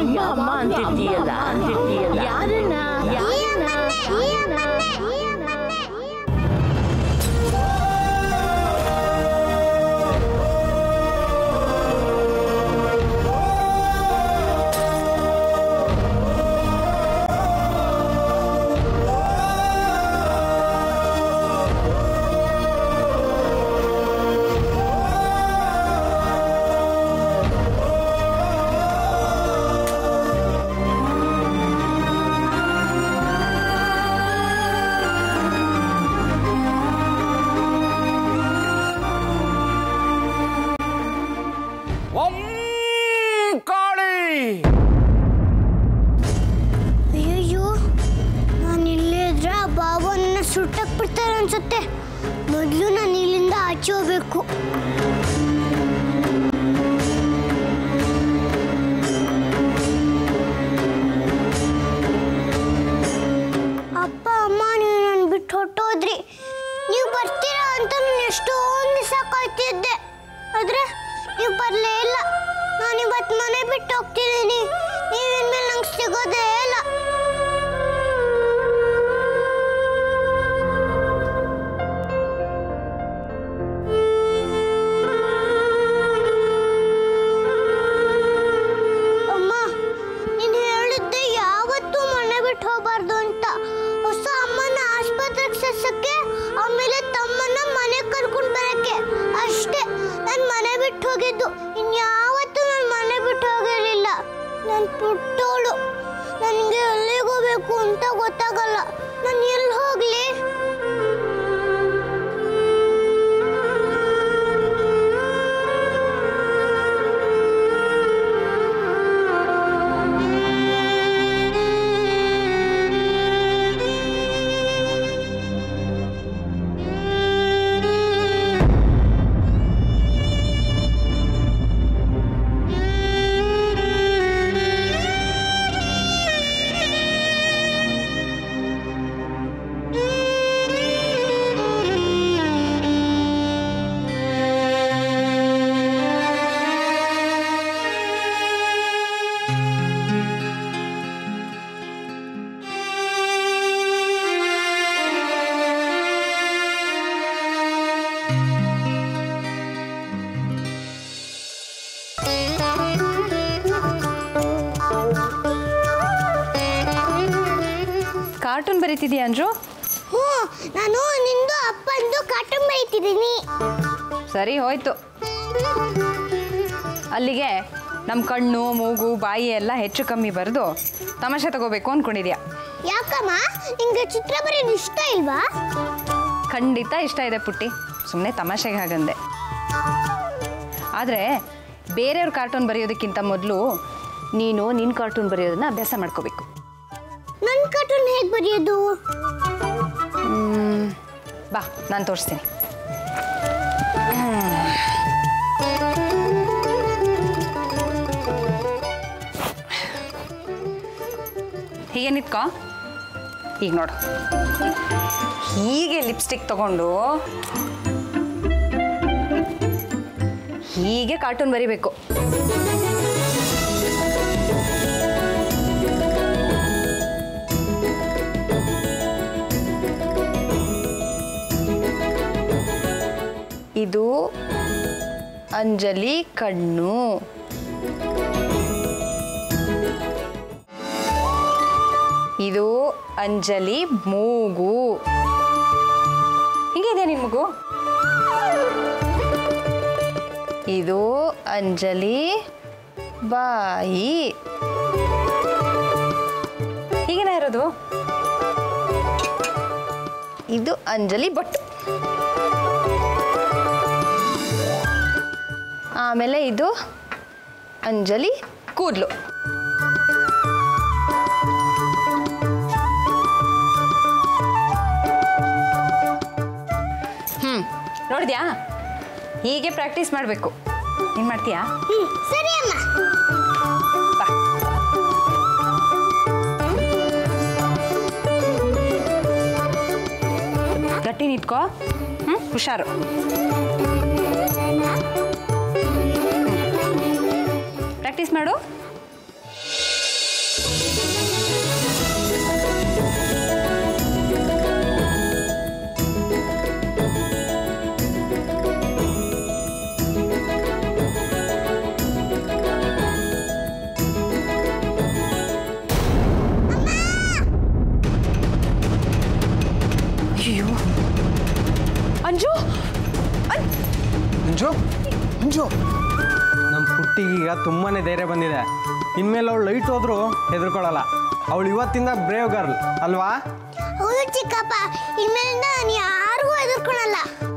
ಅಮ್ಮ ಅಮ್ಮ ಅಂತಿದ್ದೀಯಲ್ಲ ಅಂತಿದ್ದೀಯಲ್ಲ ಯಾರನ್ನ ಯಾರನ್ನ ಓಂ ಕಾಳಿ ಅಯ್ಯಯ್ಯೋ ನಾನು ಇಲ್ಲೇ ಇದ್ರೆ ಆ ಬಾಬನ್ನ ಸುಟ್ಟಕ್ ಬಿಡ್ತಾರೆ ಅನ್ಸುತ್ತೆ ಮೊದಲು ನಾನು ಇಲ್ಲಿಂದ ಆಚೆ ಹೋಗ್ಬೇಕು ಅಪ್ಪ ಅಮ್ಮ ನೀವು ನನ್ನ ಬಿಟ್ಟು ಹೊಟ್ಟೋದ್ರಿ ನೀವು ಬರ್ತೀರಾ ಅಂತ ನಾನು ಎಷ್ಟೊಂದು ದಿವಸ ಕಾಯ್ತಿದ್ದೆ ಆದ್ರೆ ನೀವು ಬರಲೇ ಇಲ್ಲ ನಾನು ಇವತ್ತು ಮನೆ ಬಿಟ್ಟು ಹೋಗ್ತಿದ್ದೀನಿ ನೀವಿನ್ಮೇಲೆ ನಂಗೆ ಸಿಗೋದೇ ಇಲ್ಲ ಅಮ್ಮ ನೀನು ಹೇಳಿದ್ದೆ ಯಾವತ್ತೂ ಮನೆ ಬಿಟ್ಟು ಹೋಗ್ಬಾರ್ದು ಅಂತ ಹೊಸ ಅಮ್ಮನ ಆಸ್ಪತ್ರೆಗೆ ಸೇರ್ಸಕ್ಕೆ ಆಮೇಲೆ ತಮ್ಮನ್ನ ಮನೆ ಕರ್ಕೊಂಡು ಬರಕ್ಕೆ ಅಷ್ಟೇ ನಾನು ಮನೆ ಬಿಟ್ಟು ಹೋಗಿದ್ದು ಇನ್ಯಾವತ್ತೂ ನಾನು ಮನೆ ಬಿಟ್ಟು ಹೋಗಿರಲಿಲ್ಲ ನಾನು ಪುಟ್ಟೋಳು ನನಗೆ ಎಲ್ಲಿಗೆ ಹೋಗ್ಬೇಕು ಅಂತ ಗೊತ್ತಾಗಲ್ಲ ನಾನು ಎಲ್ಲಿ ಹೋಗ್ಲಿ ಕಾರ್ಟೂನ್ ಬರೀತಿದ್ಯಾ ಅಂಜು ಹ್ಞೂ ನಾನು ನಿಂದು ಅಪ್ಪಂದು ಕಾರ್ಟೂನ್ ಬರೀತಿದ್ದೀನಿ ಸರಿ ಹೋಯ್ತು ಅಲ್ಲಿಗೆ ನಮ್ಮ ಕಣ್ಣು ಮೂಗು ಬಾಯಿ ಎಲ್ಲ ಹೆಚ್ಚು ಕಮ್ಮಿ ಬರೆದು ತಮಾಷೆ ತಗೋಬೇಕು ಅಂದ್ಕೊಂಡಿದ್ಯಾ ಯಾಕಮ್ಮ ನಿಂಗೆ ಚಿತ್ರ ಬರೆಯೋದು ಇಷ್ಟ ಇಲ್ವಾ ಖಂಡಿತ ಇಷ್ಟ ಇದೆ ಪುಟ್ಟಿ ಸುಮ್ಮನೆ ತಮಾಷೆಗೆ ಹಾಗಂದೆ ಆದರೆ ಬೇರೆಯವ್ರ ಕಾರ್ಟೂನ್ ಬರೆಯೋದಕ್ಕಿಂತ ಮೊದಲು ನೀನು ನಿನ್ನ ಕಾರ್ಟೂನ್ ಬರೆಯೋದನ್ನ ಅಭ್ಯಾಸ ಮಾಡ್ಕೋಬೇಕು ನನ್ನ ಕಾರ್ಟೂನ್ ಹೇಗೆ ಬರೆಯೋದು ಬಾ ನಾನು ತೋರಿಸ್ತೀನಿ ಹೀಗೆ ನಿತ್ಕೋ ಈಗ ನೋಡು ಹೀಗೆ ಲಿಪ್ಸ್ಟಿಕ್ ತಗೊಂಡು ಹೀಗೆ ಕಾರ್ಟೂನ್ ಬರಿಬೇಕು ಇದು ಅಂಜಲಿ ಕಣ್ಣು ಇದು ಅಂಜಲಿ ಮೂಗು ಹೀಗಿದೆ ನಿನ್ ಮೂಗು ಇದು ಅಂಜಲಿ ಬಾಯಿ ಹೀಗೇನ ಇರೋದು ಇದು ಅಂಜಲಿ ಬೊಟ್ಟು ಆಮೇಲೆ ಇದು ಅಂಜಲಿ ಕೂದಲು ಹ್ಞೂ ನೋಡಿದ್ಯಾ ಹೀಗೆ ಪ್ರಾಕ್ಟೀಸ್ ಮಾಡಬೇಕು ಏನು ಮಾಡ್ತೀಯಾ ಹ್ಞೂ ಸರಿ ಅಮ್ಮ ಬಾ ಗಟ್ಟಿ ನಿಂತ್ಕೋ ಹ್ಞೂ ಹುಷಾರು ಪ್ರಾಕ್ಟೀಸ್ ಮಾಡು ಅಯ್ಯೋ ಅಂಜು ಅನ್- ಅಂಜು ಅಂಜು ನಮ್ಮ ಪುಟ್ಟಿಗೀಗ ತುಂಬಾ ಧೈರ್ಯ ಬಂದಿದೆ ಇನ್ಮೇಲೆ ಅವಳು ಲೈಟ್ ಹೋದ್ರು ಹೆದರ್ಕೊಳ್ಳಲ್ಲ ಅವಳು ಇವತ್ತಿಂದ ಬ್ರೇವ್ ಗರ್ಲ್ ಅಲ್ವಾ ಹೌದು ಚಿಕ್ಕಪ್ಪ ಇನ್ಮೇಲಿಂದ ನಾನು ಯಾರಿಗೂ ಎದುರ್ಕೊಳಲ್ಲ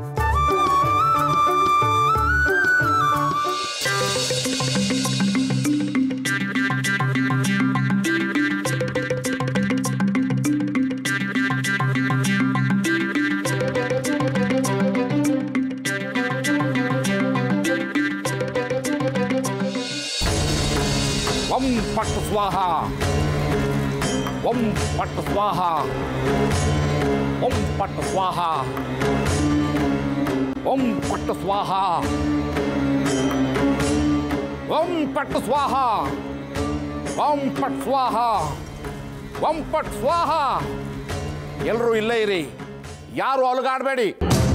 ಓಂ ಪಟ್ ಸ್ವಾಹ ಓಂ ಪಟ್ ಸ್ವಾಹ ಓಂ ಪಟ್ ಸ್ವಾಹ ಓಂ ಪಟ್ ಸ್ವಾಹ ಓಂ ಪಟ್ ಸ್ವಾಹ ಓಂ ಪಟ್ ಸ್ವಾಹ ಓಂ ಪಟ್ ಸ್ವಾಹ ಎಲ್ಲರೂ ಇಲ್ಲೇ ಇರಿ ಯಾರು ಅಲುಗಾಡಬೇಡಿ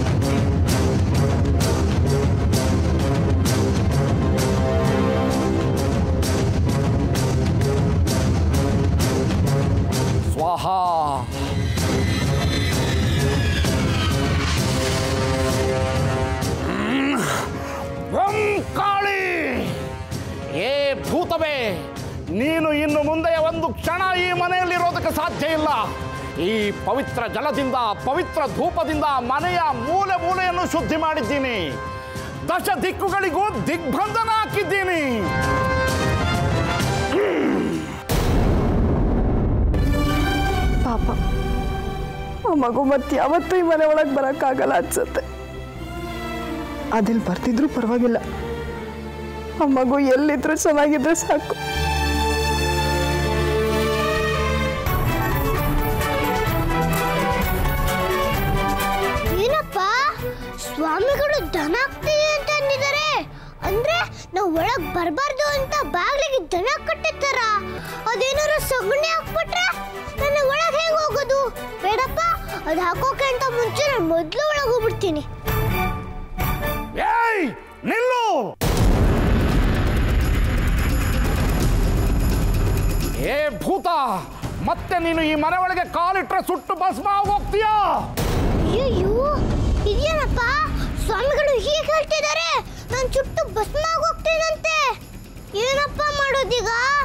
ಸ್ವಾಹ ಹ್ಮ್. ಓಂ ಕಾಳಿ ಏ ಭೂತವೇ ನೀನು ಇನ್ನು ಮುಂದೆ ಒಂದು ಕ್ಷಣ ಈ ಮನೆಯಲ್ಲಿರೋದಕ್ಕೆ ಸಾಧ್ಯ ಇಲ್ಲ ಈ ಪವಿತ್ರ ಜಲದಿಂದ ಪವಿತ್ರ ಧೂಪದಿಂದ ಮನೆಯ ಮೂಲೆ ಮೂಲೆಯನ್ನು ಶುದ್ಧಿ ಮಾಡಿದ್ದೀನಿ ದಶ ದಿಕ್ಕುಗಳಿಗೂ ದಿಗ್ಬಂಧನ ಹಾಕಿದ್ದೀನಿ ಪಾಪ ಆ ಮಗು ಮತ್ತೆ ಯಾವತ್ತೂ ಈ ಮನೆ ಒಳಗೆ ಬರೋಕ್ಕಾಗಲ್ಲ ಅನ್ಸುತ್ತೆ ಅದಿಲ್ಲಿ ಬರ್ತಿದ್ರು ಪರವಾಗಿಲ್ಲ ಆ ಮಗು ಎಲ್ಲಿದ್ರು ಚೆನ್ನಾಗಿದ್ರೆ ಸಾಕು ಏನಪ್ಪ ಸ್ವಾಮಿಗಳು ದನ ಆಗ್ತಿದೆ ಅಂತ ಅಂದಿದ್ದಾರೆ ಅಂದ್ರೆ ನಾವು ಒಳಗ್ ಬರಬಾರ್ದು ಅಂತ ಬಾಗ್ಲಿಗೆ ದನ ಕಟ್ಟಿರ್ತಾರ ಅದೇನಾದ್ರು ಸಗಣಿ ಹಾಕ್ಬಿಟ್ರೆ ನನ್ನ ಒಳಗ್ ಹೇಗ್ ಹೋಗೋದು ಬೇಡಪ್ಪ ಅದು ಹಾಕೋಕೆ ಅಂತ ಮುಂಚೆ ನಾನು ಮೊದಲು ಒಳಗೆ ಹೋಗ್ಬಿಡ್ತೀನಿ ಏಯ್ ನಿಲ್ಲು ಏ ಭೂತ ಮತ್ತೆ ನೀನು ಈ ಮನೆ ಒಳಗೆ ಕಾಲಿಟ್ರೆ ಸುಟ್ಟು ಭಸ್ಮ ಆಗೋಗ್ತೀಯಾ ಅಯ್ಯೋ ಇದೇನಪ್ಪ ಸ್ವಾಮಿಗಳು ಹೀಗೆ ಹೇಳ್ತಿದ್ದಾರೆ ನಾನು ಚುಟ್ಟು ಭಸ್ಮ ಹೋಗ್ತೇನಂತೆ ಏನಪ್ಪ ಮಾಡೋದೀಗ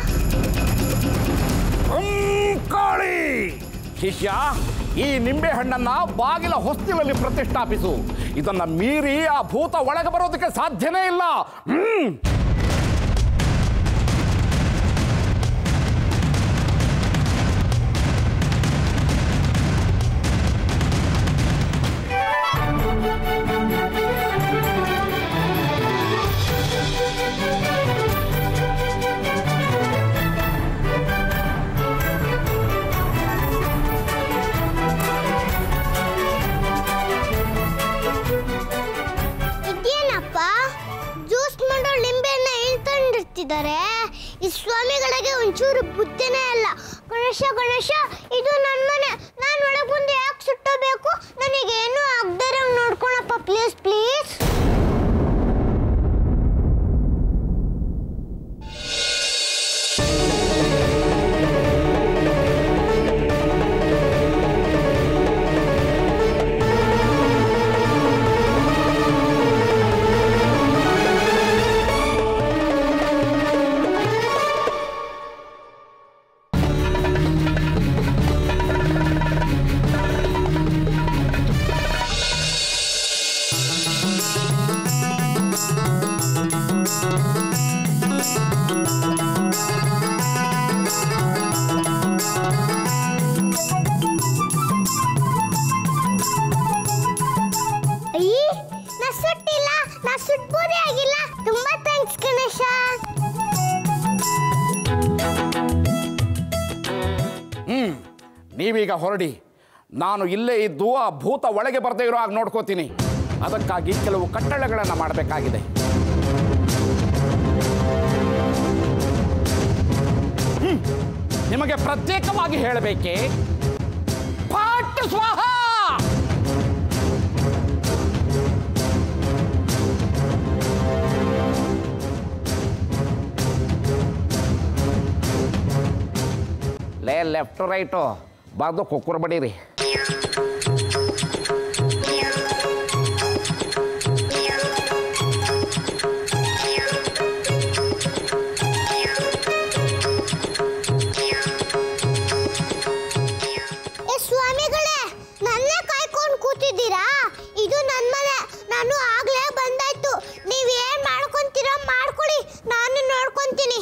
ಹ್ಮ್, ಕಾಳಿ ಶಿಷ್ಯ ಈ ನಿಂಬೆ ಹಣ್ಣನ್ನ ಬಾಗಿಲ ಹೊಸ್ತಿಲಲ್ಲಿ ಪ್ರತಿಷ್ಠಾಪಿಸು ಇದನ್ನ ಮೀರಿ ಆ ಭೂತ ಒಳಗೆ ಬರೋದಕ್ಕೆ ಸಾಧ್ಯನೇ ಇಲ್ಲ ಹ್ಮ್ ಇದೇನಪ್ಪ ಜ್ಯೂಸ್ ಮಾಡೋ ಲಿಂಬೆನ ಇಳ್ಕೊಂಡಿರ್ತಿದ್ದಾರೆ ಈ ಸ್ವಾಮಿಗಳಿಗೆ ಒಂಚೂರು ಬುದ್ಧಿನೇ ಇಲ್ಲ ಗಣೇಶ ಗಣೇಶ ಇದು ನನ್ನ ಮನೆ ನಾನು ಒಳಗೆ ಬಂದು ಯಾಕೆ ಸುಟ್ಟಬೇಕು ನನಗೇನು ಆಗ್ದರೆ ನೋಡ್ಕೊಳಪ್ಪ ಪ್ಲೀಸ್ ಪ್ಲೀಸ್ ಅಯ್ಯ ನಾ ಸುಟ್ಟಿಲ್ಲ ನಾ ಸುಟ್ಬೋದೇ ಆಗಿಲ್ಲ ತುಂಬಾ ಥ್ಯಾಂಕ್ಸ್ ಗಣೇಶ ಹ್ಮ್ ನೀವೀಗ ಹೊರಡಿ ನಾನು ಇಲ್ಲೇ ಇದ್ದು ಆ ಭೂತ ಒಳಗೆ ಬರದೇ ಇರೋ ಹಾಗೆ ನೋಡ್ಕೋತೀನಿ ಅದಕ್ಕಾಗಿ ಕೆಲವು ಕಟ್ಟಳೆಗಳನ್ನು ಮಾಡಬೇಕಾಗಿದೆ ಹ್ಮ್. ನಿಮಗೆ ಪ್ರತ್ಯೇಕವಾಗಿ ಹೇಳಬೇಕೆ ಪಾಟ್ ಸ್ವಾಹ ಲೇ ಲೆಫ್ಟ್ ರೈಟು ಬಾರ್ದು ಕುಕ್ಕುರ್ ಬಡೀರಿ ಕೂತಿದ್ದೀರಾ ಇದು ನನ್ನ ಮನೆ ನಾನು ಆಗ್ಲೇ ಬಂದಾಯ್ತು ನೀವ್ ಏನ್ ಮಾಡ್ಕೊಂತೀರಾ ಮಾಡ್ಕೊಳ್ಳಿ ನಾನು ನೋಡ್ಕೊಂತೀನಿ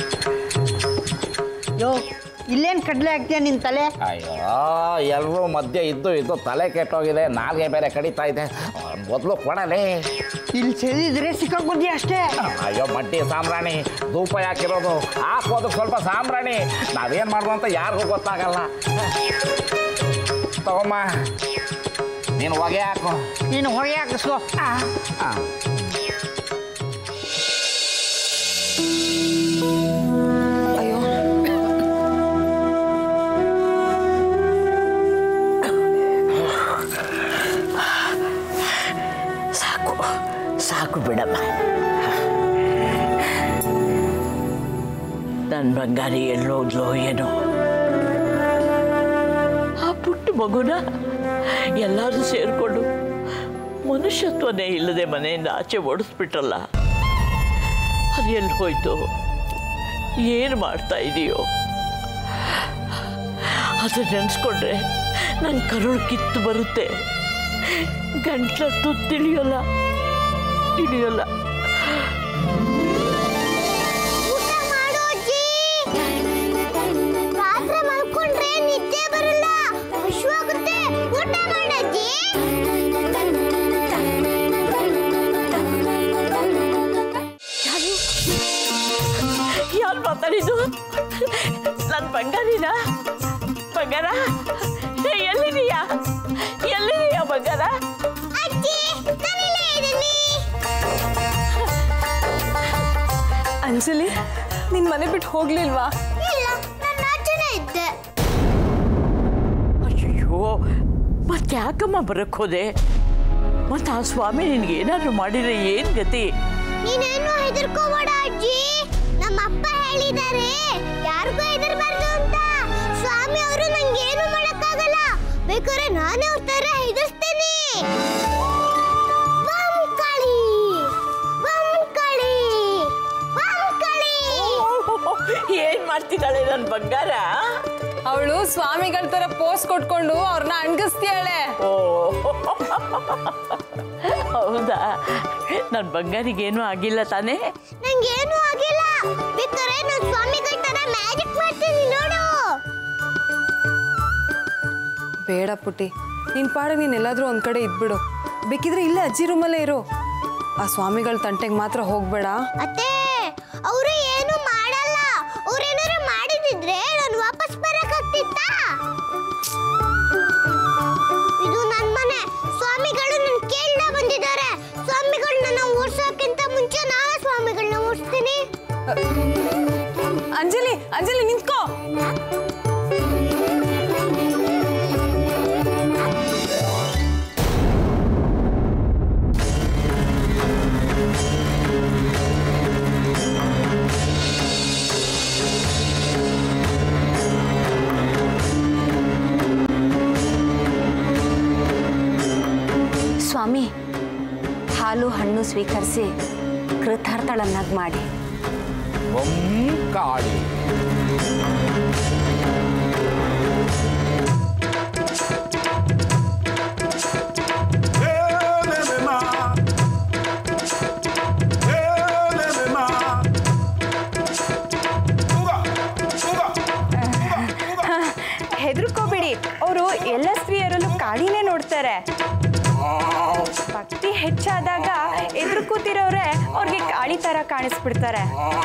ಯೋ ಇಲ್ಲೇನು ಕಡಲೆ ಹಾಕ್ತೀಯ ನಿನ್ನ ತಲೆ ಅಯ್ಯೋ ಎಲ್ಲರೂ ಮಧ್ಯೆ ಇದ್ದು ಇದ್ದು ತಲೆ ಕೆಟ್ಟೋಗಿದೆ ನಾಲ್ಗೆ ಬೇರೆ ಕಡಿತಾ ಇದೆ ಮೊದಲು ಕೊಡಲೇ ಇಲ್ಲಿ ಸೆದಿದ್ರೆ ಸಿಕ್ಕಾಕೊಂಡಿ ಅಷ್ಟೇ ಅಯ್ಯೋ ಮಡ್ಡಿ ಸಾಂಬ್ರಾಣಿ ಧೂಪ ಯಾಕಿರೋದು ಹಾಕೋದು ಸ್ವಲ್ಪ ಸಾಂಬ್ರಾಣಿ ನಾವೇನು ಮಾಡ್ದು ಅಂತ ಯಾರಿಗೂ ಗೊತ್ತಾಗಲ್ಲ ತಗೊಮ್ಮ ನೀನು ಹೊಗೆ ಹಾಕು ನೀನು ಹೊಗೆ ಹಾಕಿಸ್ಕೋ ಆ. ಅಯ್ಯೋ ಸಾಕು ಸಾಕು ಬಿಡಮ್ಮ ನನ್ನ ಬಂಗಾರಿ ಎಲ್ಲೋದ್ಲೋ ಏನೋ ಆ ಪುಟ್ಟ ಮಗುನ ಎಲ್ಲರೂ ಸೇರಿಕೊಂಡು ಮನುಷ್ಯತ್ವನೇ ಇಲ್ಲದೆ ಮನೆಯಿಂದ ಆಚೆ ಓಡಿಸ್ಬಿಟ್ರಲ್ಲ ಅದು ಎಲ್ಲಿ ಹೋಯ್ತು ಏನು ಮಾಡ್ತಾ ಇದೆಯೋ ಅದು ನೆನೆಸ್ಕೊಂಡ್ರೆ ನನ್ನ ಕರುಳು ಕಿತ್ತು ಬರುತ್ತೆ ಗಂಟ್ಲ ತುತ್ತಿಳಿಯೋಲ್ಲ ಇಳಿಯೋಲ್ಲ ಊಟ ಮಾಡು ಅಜ್ಜಿ ರಾತ್ರಿ ಮಲ್ಕೊಂಡ್ರೆ ನಿದ್ದೆ ಬರಲ್ಲ ಹಶ್ವಾಗುತ್ತೆ ಊಟ ಮಾಡು ಅಜ್ಜಿ ಯಾರು ಮಾತಾಡಿದ್ದು ನನ್ನ ಬಂಗಾರಿನ ಬಂಗಾರ ಏ, ಎಲ್ಲಿದೀಯಾ ಎಲ್ಲಿದೀಯಾ ಬಂಗಾರ ಅಜ್ಜಿ ನಾನಿಲ್ಲೇ ಇದ್ದೀನಿ ಅಂಜಲಿ ನಿನ್ ಮನೆ ಬಿಟ್ಟು ಹೋಗ್ಲಿಲ್ವಾ ಇಲ್ಲ ನಾನು ಆಚೆನೇ ಇದ್ದೆ ಅಯ್ಯೋ ಮತ್ತೆ ಯಾಕಮ್ಮ ಬರಕ್ ಹೋದೆ ಮತ್ತೆ ಆ ಸ್ವಾಮಿ ನಿನ್ಗೆ ಏನಾದ್ರು ಮಾಡಿದ್ರೆ ಏನ್ ಗತಿ ನೀನೇನು ಹೆದರ್ಕೋಬೇಡ ಅಜ್ಜಿ ನಮ್ಮ ಅಪ್ಪ ಹೇಳಿದ್ದಾರೆ ಯಾರಿಗೂ ಹೆದರ್ಬಾರ್ದು ಅಂತ ಸ್ವಾಮಿ ಅವರು ನಂಗೇನು ಮಾಡಕ್ಕಾಗಲ್ಲ ಬೇಕಾದ್ರೆ ನಾನೇ ಅವ್ರ ತರ ಹೆದರ್ಸ್ತೇನೆ ವಂಕಳಿ ವಂಕಳಿ ವಂಕಳಿ ಏನ್ ಮಾಡ್ತಿದ್ದಾಳೆ ನನ್ನ ಬಂಗಾರ ಅವಳು ಸ್ವಾಮಿಗಳ ತರ ಪೋಸ್ ಕೊಟ್ಕೊಂಡು ಅವ್ರನ್ನ ಅಣ್ಗಿಸ್ತಿಯಾಳೆ ಓ ಹೌದಾ ನನ್ನ ಬಂಗಾರಿಗೇನು ಆಗಿಲ್ಲ ತಾನೇ ನಂಗೇನು ಆಗಿಲ್ಲ ಬೇಕಾದ್ರೆ ನಾನು ಸ್ವಾಮಿಗಳ ತರ ಮ್ಯಾಜಿಕ್ ಮಾಡ್ತೀನಿ ನೋಡು ಬೇಡ ಪುಟ್ಟಿ ನಿನ್ ಪಾಡಿಗೆ ನೀನ್ ಎಲ್ಲಾದ್ರೂ ಒಂದ್ ಕಡೆ ಇದ್ಬಿಡು ಬೇಕಿದ್ರೆ ಇಲ್ಲೇ ಅಜ್ಜಿ ರೂಮಲ್ಲೇ ಇರು ಆ ಸ್ವಾಮಿಗಳ ತಂಟೆಗೆ ಮಾತ್ರ ಹೋಗ್ಬೇಡ ಅತ್ತೆ ಅವರು ಏನು ಮಾಡಲ್ಲ ಅವ್ರೇನಾದ್ರು ಮಾಡಿದಿದ್ರೆ ನಾನು ವಾಪಸ್ ಬರಕ್ಕಾಗ್ತಿತ್ತಾ ಇದು ನನ್ನ ಮನೆ ಸ್ವಾಮಿಗಳು ನನ್ನ ಕೇಳ್ದ ಬಂದಿದ್ದಾರೆ ಸ್ವಾಮಿಗಳನ್ನ ಓಡ್ಸೋಕ್ಕಿಂತ ಮುಂಚೆ ನಾನು ಸ್ವಾಮಿಗಳನ್ನ ಓಡಿಸ್ತೀನಿ ಅಂಜಲಿ ಅಂಜಲಿ ನಿಂತ್ಕೋ ಸ್ವಾಮಿ ಹಾಲು ಹಣ್ಣು ಸ್ವೀಕರಿಸಿ ಕೃತಾರ್ಥಳನ್ನಾಗಿ ಮಾಡಿ ಕಾಳಿ ಹೆದರ್ಕೋಬೇಡಿ ಅವರು ಎಲ್ಲ ಸ್ತ್ರೀಯರಲ್ಲೂ ಕಾಳಿನೇ ನೋಡ್ತಾರೆ ಭಕ್ತಿ ಹೆಚ್ಚಾದಾಗ ಎದುರು ಕೂತಿರೋರೆ ಅವ್ರಿಗೆ ಕಾಳಿ ತರ ಕಾಣಿಸ್ಬಿಡ್ತಾರೆ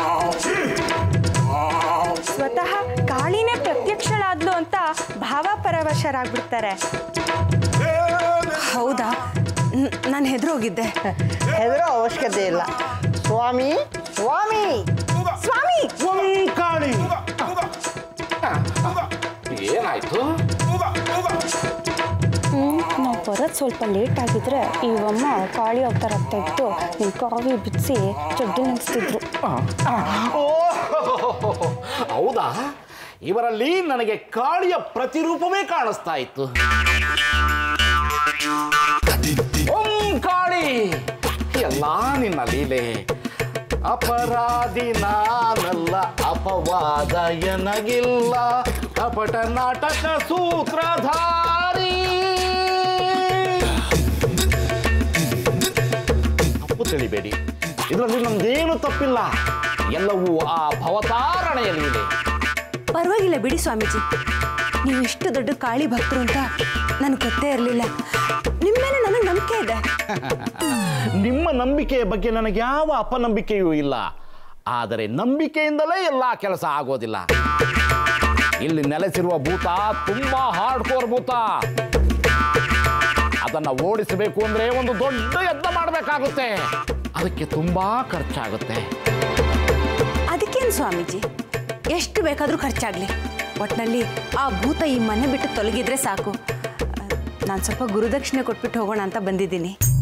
ಸ್ವತಃ ಕಾಳಿನೇ ಪ್ರತ್ಯಕ್ಷಳಾದ್ಲು ಅಂತ ಭಾವಪರವಶರಾಗ್ಬಿಡ್ತಾರೆ ಹೌದಾ ನಾನು ಹೆದ್ರೋಗಿದ್ದೆ ಹೆದರೋ ಅವಶ್ಯಕತೆ ಇಲ್ಲ ಸ್ವಾಮಿ ಸ್ವಾಮಿ ಸ್ವಾಮಿ ಕಾಳಿ ಏನಾಯ್ತು ನಾವು ಬರೋದು ಸ್ವಲ್ಪ ಲೇಟ್ ಆಗಿದ್ರೆ ಇವಮ್ಮ ಕಾಳಿ ಅವತಾರ ತೆಗೆದು ನಿಮ್ಮ ಕಾವಿ ಬಿಡಿಸಿ ಚಡ್ಡಿ ನೆನೆಸ್ತಿದ್ರು ಹೌದಾ ಇವರಲ್ಲಿ ನನಗೆ ಕಾಳಿಯ ಪ್ರತಿರೂಪವೇ ಕಾಣಿಸ್ತಾ ಇತ್ತು ಓಂ ಕಾಳಿ ಎಲ್ಲ ನಿನ್ನ ಲೀಲೆ ಅಪರಾಧಿ ನಾನಲ್ಲ ಅಪವಾದ ಎನಗಿಲ್ಲ ಕಪಟ ನಾಟಕ ಸೂತ್ರಧಾರಿ ತಿಳಿಬೇಡಿ ಇದರಲ್ಲಿ ನಮ್ದೇನು ತಪ್ಪಿಲ್ಲ ಎಲ್ಲವೂ ಆ ಭವತಾರಣೆಯಲ್ಲಿ ಇದೆ ಪರವಾಗಿಲ್ಲ ಬಿಡಿ ಸ್ವಾಮೀಜಿ ನೀವು ಇಷ್ಟು ದೊಡ್ಡ ಕಾಳಿ ಭಕ್ತರು ಅಂತ ನನಗೆ ಗೊತ್ತೇ ಇರಲಿಲ್ಲ ನಿಮ್ಮ ಮೇಲೆ ನನಗೆ ನಂಬಿಕೆ ಇದೆ ನಿಮ್ಮ ನಂಬಿಕೆಯ ಬಗ್ಗೆ ನನಗೆ ಯಾವ ಅಪನಂಬಿಕೆಯೂ ಇಲ್ಲ ಆದರೆ ನಂಬಿಕೆಯಿಂದಲೇ ಎಲ್ಲ ಕೆಲಸ ಆಗೋದಿಲ್ಲ ಇಲ್ಲಿ ನೆಲೆಸಿರುವ ಭೂತ ತುಂಬಾ ಹಾರ್ಡ್ಕೋರ್ ಭೂತ ಅದನ್ನ ಓಡಿಸಬೇಕು ಅಂದ್ರೆ ಒಂದು ದೊಡ್ಡ ಯತ್ನ ಮಾಡಬೇಕಾಗುತ್ತೆ ಅದಕ್ಕೆ ತುಂಬಾ ಖರ್ಚಾಗುತ್ತೆ ಅದಕ್ಕೇನು ಸ್ವಾಮೀಜಿ ಎಷ್ಟು ಬೇಕಾದರೂ ಖರ್ಚಾಗಲಿ ಒಟ್ಟಿನಲ್ಲಿ ಆ ಭೂತ ಈ ಮನೆ ಬಿಟ್ಟು ತೊಲಗಿದ್ರೆ ಸಾಕು ನಾನು ಸ್ವಲ್ಪ ಗುರುದಕ್ಷಿಣೆ ಕೊಟ್ಬಿಟ್ಟು ಹೋಗೋಣ ಅಂತ ಬಂದಿದ್ದೀನಿ